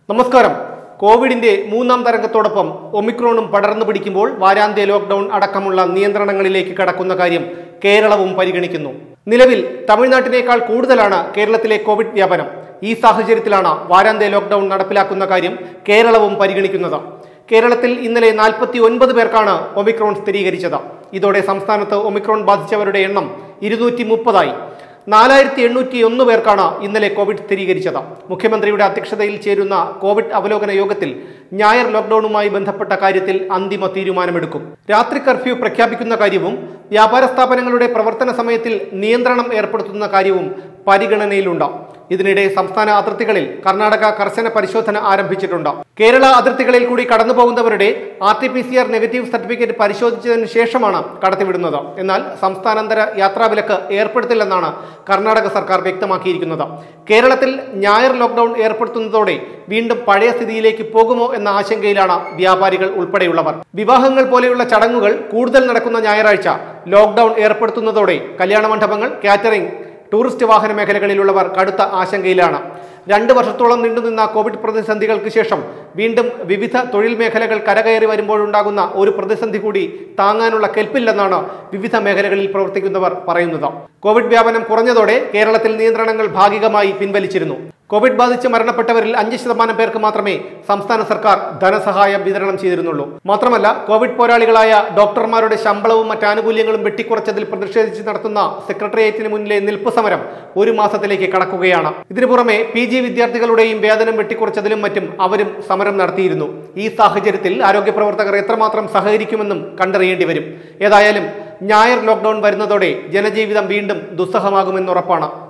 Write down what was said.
നമസ്കാരം കോവിഡിന്റെ മൂന്നാം തരംഗത്തോടൊപ്പം ഒമിക്രോണും പടർന്നു പിടിക്കുമ്പോൾ വാരാന്ത്യ ലോക്ക്ഡൌൺ അടക്കമുള്ള നിയന്ത്രണങ്ങളിലേക്ക് കടക്കുന്ന കാര്യം കേരളവും പരിഗണിക്കുന്നു നിലവിൽ തമിഴ്നാട്ടിനേക്കാൾ കൂടുതലാണ് കേരളത്തിലെ കോവിഡ് വ്യാപനം ഈ സാഹചര്യത്തിലാണ് വാരാന്ത്യ ലോക്ക്ഡൌൺ നടപ്പിലാക്കുന്ന കാര്യം കേരളവും പരിഗണിക്കുന്നത് കേരളത്തിൽ ഇന്നലെ നാൽപ്പത്തി ഒൻപത് പേർക്കാണ് ഒമിക്രോൺ സ്ഥിരീകരിച്ചത് ഇതോടെ സംസ്ഥാനത്ത് ഒമിക്രോൺ ബാധിച്ചവരുടെ എണ്ണം ഇരുന്നൂറ്റി മുപ്പതായി നാലായിരത്തി എണ്ണൂറ്റി ഒന്ന് പേർക്കാണ് ഇന്നലെ കോവിഡ് സ്ഥിരീകരിച്ചത് മുഖ്യമന്ത്രിയുടെ അധ്യക്ഷതയിൽ ചേരുന്ന കോവിഡ് അവലോകന യോഗത്തിൽ ഞായർ ലോക്ഡൌണുമായി ബന്ധപ്പെട്ട കാര്യത്തിൽ അന്തിമ തീരുമാനമെടുക്കും രാത്രി കർഫ്യൂ പ്രഖ്യാപിക്കുന്ന കാര്യവും വ്യാപാര സ്ഥാപനങ്ങളുടെ പ്രവർത്തന സമയത്തിൽ നിയന്ത്രണം ഏർപ്പെടുത്തുന്ന കാര്യവും പരിഗണനയിലുണ്ട് ഇതിനിടെ സംസ്ഥാന അതിർത്തികളിൽ കർണാടക കർശന പരിശോധന ആരംഭിച്ചിട്ടുണ്ട് കേരള അതിർത്തികളിൽ കൂടി കടന്നു പോകുന്നവരുടെ R T P C R negative certificate പരിശോധിച്ചതിന് ശേഷമാണ് കടത്തിവിടുന്നത് എന്നാൽ സംസ്ഥാനാന്തര യാത്രാവിലക്ക് ഏർപ്പെടുത്തില്ലെന്നാണ് കർണാടക സർക്കാർ വ്യക്തമാക്കിയിരിക്കുന്നത് കേരളത്തിൽ ഞായർ ലോക്ക്ഡൌൺ ഏർപ്പെടുത്തുന്നതോടെ വീണ്ടും പഴയ സ്ഥിതിയിലേക്ക് പോകുമോ എന്ന ആശങ്കയിലാണ് വ്യാപാരികൾ ഉൾപ്പെടെയുള്ളവർ വിവാഹങ്ങൾ പോലെയുള്ള ചടങ്ങുകൾ കൂടുതൽ നടക്കുന്ന ഞായറാഴ്ച ലോക്ക്ഡൌൺ ഏർപ്പെടുത്തുന്നതോടെ കല്യാണ മണ്ഡപങ്ങൾ കാറ്ററിംഗ് ടൂറിസ്റ്റ് വാഹന മേഖലകളിലുള്ളവർ കടുത്ത ആശങ്കയിലാണ് രണ്ട് വർഷത്തോളം നീണ്ടുനിന്ന കോവിഡ് പ്രതിസന്ധികൾക്ക് ശേഷം വീണ്ടും വിവിധ തൊഴിൽ മേഖലകൾ കരകയറി വരുമ്പോഴുണ്ടാകുന്ന ഒരു പ്രതിസന്ധി കൂടി താങ്ങാനുള്ള കെൽപ്പില്ലെന്നാണ് വിവിധ മേഖലകളിൽ പ്രവർത്തിക്കുന്നവർ പറയുന്നത് കോവിഡ് വ്യാപനം കുറഞ്ഞതോടെ കേരളത്തിൽ നിയന്ത്രണങ്ങൾ ഭാഗികമായി പിൻവലിച്ചിരുന്നു കോവിഡ് ബാധിച്ച് മരണപ്പെട്ടവരിൽ അഞ്ച് ശതമാനം പേർക്ക് മാത്രമേ സംസ്ഥാന സർക്കാർ ധനസഹായം വിതരണം ചെയ്തിരുന്നുള്ളൂ മാത്രമല്ല കോവിഡ് പോരാളികളായ ഡോക്ടർമാരുടെ ശമ്പളവും മറ്റ് ആനുകൂല്യങ്ങളും വെട്ടിക്കുറച്ചതിൽ പ്രതിഷേധിച്ച് നടത്തുന്ന സെക്രട്ടേറിയറ്റിന് മുന്നിലെ നിൽപ്പ് സമരം ഒരു മാസത്തിലേക്ക് കടക്കുകയാണ് ഇതിനു പുറമെ പി ജി വിദ്യാർത്ഥികളുടെയും വേതനം വെട്ടിക്കുറച്ചതിലും മറ്റും അവരും സമരം നടത്തിയിരുന്നു ഈ സാഹചര്യത്തിൽ ആരോഗ്യ പ്രവർത്തകർ എത്രമാത്രം സഹകരിക്കുമെന്നും കണ്ടറിയേണ്ടി വരും ഏതായാലും ഞായർ ലോക്ക്ഡൌൺ വരുന്നതോടെ ജനജീവിതം വീണ്ടും ദുസ്സഹമാകുമെന്നുറപ്പാണ്